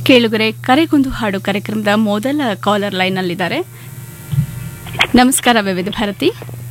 ಕೇಳುಗರೆ ಕರೆಗೊಂದು ಹಾಡು ಕಾರ್ಯಕ್ರಮದ ಮೊದಲ ಕಾಲರ್ ಲೈನ್ ನಲ್ಲಿದ್ದಾರೆ ನಮಸ್ಕಾರ ವಿವಿಧ ಭಾರತಿ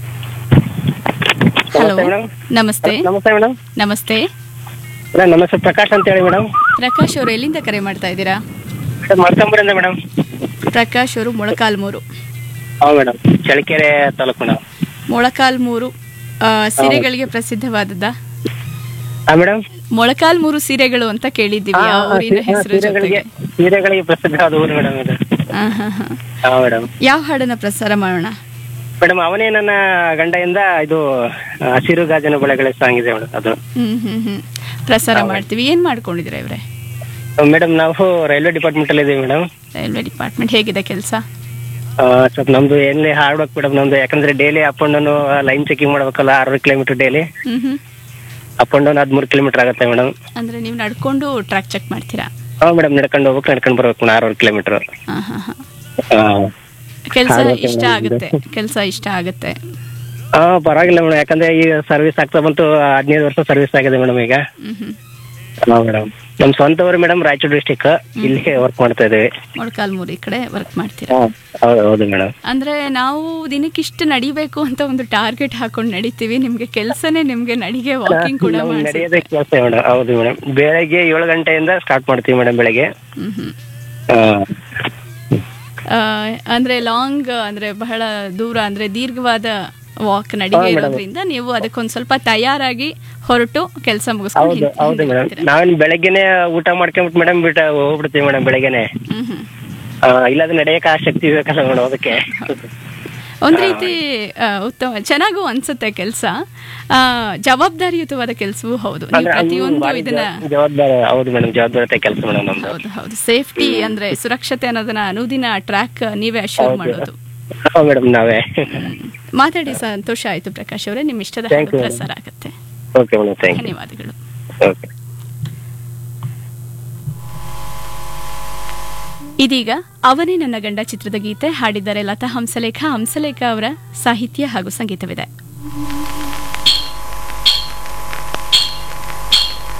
ಹಲೋ ನಮಸ್ತೆ ಮೇಡಮ್. ನಮಸ್ತೆ ನಮಸ್ತೆ ಮೇಡಮ್ ನಮಸ್ತೆ ಮೇಡಮ್ ನಮಸ್ತೆ ಪ್ರಕಾಶ್ ಅಂತ ಹೇಳಿ ಮೇಡಮ್ ಪ್ರಕಾಶ್ ಅವರು ಎಲ್ಲಿಂದ ಕರೆ ಮಾಡ್ತಾ ಇದ್ದೀರಾ ಮೇಡಮ್ ಮರ್ಕಂಬರಿಂದ ಮೇಡಮ್ ಪ್ರಕಾಶ್ ಅವರು ಮೊಳಕಾಲ್ಮೂರು ಹೌದು ಮೇಡಮ್ ಚಳ್ಳಕೆರೆ ತಾಲೂಕು ಮೇಡಮ್ ಮೊಳಕಾಲ್ಮೂರು ಆ, ಸೀರೆಗಳಿಗೆ ಪ್ರಸಿದ್ಧವಾದದ್ದ ಹಾ ಮೇಡಮ್ ಮೊಳಕಾಲ್ಮೂರು ಸೀರೆಗಳು ಅಂತ ಕೇಳಿದ್ದೀವಿ ಆ ಊರಿನ ಹೆಸರು ಸೀರೆಗಳಿಗೆ ಜೊತೆಗೆ ಸೀರೆಗಳಿಗೆ ಪ್ರಸಿದ್ಧವಾದ ಊರು ಮೇಡಮ್ ಇದು ಆ, ಹಾ, ಹಾ. ಹಾ ಮೇಡಮ್ ಯಾವ ಹಾಡನ್ನ ಪ್ರಸಾರ ಮಾಡೋಣ ಮೇಡಮ್ ಅವನೇ ನನ್ನ ಗಂಡೆಯಿಂದ ಇದು ಹಸಿರು ಗಾಜನ ಬಳೆಗಳ ಸಾಂಗ್ ಇದೆ ಮೇಡಮ್ ಅದು ಹ್ಮ್ ಹ್ಮ್ ಹ್ಮ್ ಪ್ರಸಾರ ಮಾಡ್ತೀವಿ ಏನ್ ಮಾಡ್ಕೊಂಡಿದ್ದೀರಾ ಇವ್ರೆ ಮೇಡಮ್ ನಾವು ರೈಲ್ವೆ ಡಿಪಾರ್ಟ್ಮೆಂಟ್ ಅಲ್ಲಿ ಇದೀವಿ ಮೇಡಮ್ ರೈಲ್ವೆ ಡಿಪಾರ್ಟ್ಮೆಂಟ್ ಹೇಗಿದೆ ಕೆಲಸ ಸ್ವಲ್ಪ ನಮ್ದು ಏನ್ಲಿ ಹಾಡ್ಬೇಕು ಮೇಡಮ್ ನಮ್ದು ಯಾಕಂದ್ರೆ daily up and down line checking ಮಾಡ್ಬೇಕಲ್ಲ ಆರು kilometre daily hmm hmm up and down ಹದಿಮೂರು ಕಿಲೋಮೀಟರ್ ಆಗುತ್ತೆ ಮೇಡಮ್ ಅಂದ್ರೆ ನೀವು ನಡ್ಕೊಂಡು ಟ್ರ್ಯಾಕ್ ಚೆಕ್ ಮಾಡ್ತೀರಾ ಹಾ ಮೇಡಮ್ ನಡ್ಕೊಂಡು ಹೋಗ್ಬೇಕು ನಡ್ಕೊಂಡು ಬರ್ಬೇಕು ಮೇಡಮ್ ಆರು ಕಿಲೋಮೀಟರ್ ಹಾ ಹಾ ಹಾ ಕೆಲಸ ಹಾಗೆ ಇಷ್ಟ ಮೇಡಮ್ ಆಗುತ್ತೆ ಕೆಲಸ ಇಷ್ಟ ಆಗುತ್ತೆ ಹಾ ಪರವಾಗಿಲ್ಲ ಮೇಡಮ್ ಯಾಕಂದ್ರೆ ಈಗ ಸರ್ವಿಸ್ ಆಗ್ತಾ ಬಂತು ಹದಿನೈದು ವರ್ಷ ಸರ್ವಿಸ್ ಆಗಿದೆ ಮೇಡಮ್ ಈಗ ಹ್ಮ್ ಹ್ಮ್ ಹಾ ಮೇಡಮ್ ನಮ್ ಸ್ವಂತ ಊರು ಮೇಡಮ್ ರಾಯಚೂರು ಡಿಸ್ಟಿಕ್ ಇಲ್ಲಿ ವರ್ಕ್ ಮಾಡ್ತಾ ಇದ್ದೀವಿ ಮೊಳಕಾಲ್ಮೂರು ಈ ಕಡೆ ವರ್ಕ್ ಮಾಡ್ತೀರಾ ಹೌದು ಹೌದು ಮೇಡಮ್ ಅಂದ್ರೆ ನಾವು ದಿನಕ್ಕಿಷ್ಟು ನಡಿಬೇಕು ಅಂತ ಒಂದು ಟಾರ್ಗೆಟ್ ಹಾಕೊಂಡು ನಡಿತೀವಿ ನಿಮ್ಗೆ ಕೆಲಸನೇ ನಿಮ್ಗೆ ನಡಿಗೆ ವಾಕಿಂಗ್ ಕೂಡ ನಾವು ಮಾಡಿಸುತ್ತೆ ನಡೆಯೋದೇ ಕೆಲಸ ಮೇಡಮ್ ಹೌದು ಮೇಡಮ್ ಬೆಳಗ್ಗೆ ಏಳು ಗಂಟೆಯಿಂದ ಸ್ಟಾರ್ಟ್ ಮಾಡ್ತೀವಿ ಮೇಡಮ್ ಬೆಳಗ್ಗೆ ಹ್ಮ್ ಹ್ಮ್ ಹಾ. ಆ, ಅಂದ್ರೆ ಲಾಂಗ್ ಅಂದ್ರೆ ಬಹಳ ದೂರ ಅಂದ್ರೆ ದೀರ್ಘವಾದ ವಾಕ್ ನಡಿಗೆ ಇರೋದ್ರಿಂದ ನೀವು ಅದಕ್ಕೊಂದ್ ಸ್ವಲ್ಪ ತಯಾರಾಗಿ ಹೊರಟು ಕೆಲಸ ಮುಗಿಸ್ಕೊಂಡು ಹೌದು ಹಿಂದೆ- ಹೌದು ಹಿಂದೆ ಮೇಡಮ್ ಬರ್ತೀರಾ. ನಾವೇನ್ ಬೆಳಗ್ಗೆನೆ ಊಟ ಮಾಡ್ಕೊಂಬಿಟ್ಟು ಮೇಡಮ್ ಬಿಟ್ಟು ಹೋಗ್ಬಿಡ್ತೀವಿ ಮೇಡಮ್ ಬೆಳಗ್ಗೆನೆ ಹ್ಮ್ ಹ್ಮ್ ಆ, ಇಲ್ಲಾಂದ್ರೆ ನಡೆಯಕ್ಕೆ ಆಸಕ್ತಿ ಬೇಕಲ್ಲ ಮೇಡಮ್ ಅದಕ್ಕೆ ಒಂದ್ ರೀತಿ ಆ, ಉತ್ತಮ ಚೆನ್ನಾಗೂ ಅನ್ಸುತ್ತೆ ಕೆಲಸ ಜವಾಬ್ದಾರಿಯುತವಾದ ಕೆಲಸವೂ ಹೌದು ನೀವು ಅಂದ್ರೆ ಅದು ಪ್ರತಿಯೊಂದು ಭಾರಿ ಇದನ್ನ ಜವಾಬ್ದಾರಿ ಹೌದು ಮೇಡಮ್ ಜವಾಬ್ದಾರಿ ಕೆಲಸ ಮೇಡಮ್ ನಮ್ದು ಹೌದು ಹೌದು ಸೇಫ್ಟಿ ಅಂದ್ರೆ ಸುರಕ್ಷತೆ ಅನ್ನೋದನ್ನ ಅನುದಿನ ಟ್ರ್ಯಾಕ್ ನೀವೇ ಅಶ್ಯೂರ್ ಮಾಡೋದು ಹಾ ಮೇಡಮ್ ನಾವೇ ಮಾತಾಡಿ ಸಂತೋಷ ಆಯ್ತು ಪ್ರಕಾಶ್ ಅವರೇ ನಿಮ್ ಇಷ್ಟದ Thank ಹಾಡು you, ಪ್ರಸಾರ ಆಗುತ್ತೆ ಓಕೆ ಮೇಡಮ್ ಥ್ಯಾಂಕ್ ಯು ಧನ್ಯವಾದಗಳು ಓಕೆ ಇದೀಗ ಅವನೇ ನನ್ನ ಗಂಡ ಚಿತ್ರದ ಗೀತೆ ಹಾಡಿದ್ದಾರೆ ಲತಾ ಹಂಸಲೇಖ ಹಂಸಲೇಖ ಅವರ ಸಾಹಿತ್ಯ ಹಾಗೂ ಸಂಗೀತವಿದೆ